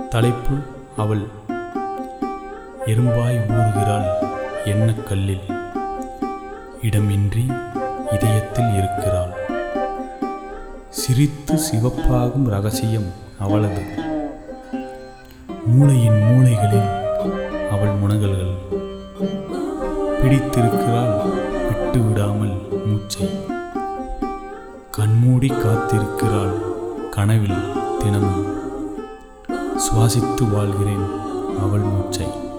தலைப்பு அவள் எறும்பாய் ஊறுகிறாள் எண்ணக் கல்லில் இடமின்றி இதயத்தில் இருக்கிறாள் சிரித்து சிவப்பாகும் ரகசியம் அவளது மூளையின் மூளைகளில் அவள் முனகல்கள் பிடித்திருக்கிறாள் விட்டு விடாமல் மூச்சை கண்மூடி காத்திருக்கிறாள் கனவில் தினமும் சுவாசித்து வாழ்கிறேன் அவள் மூச்சை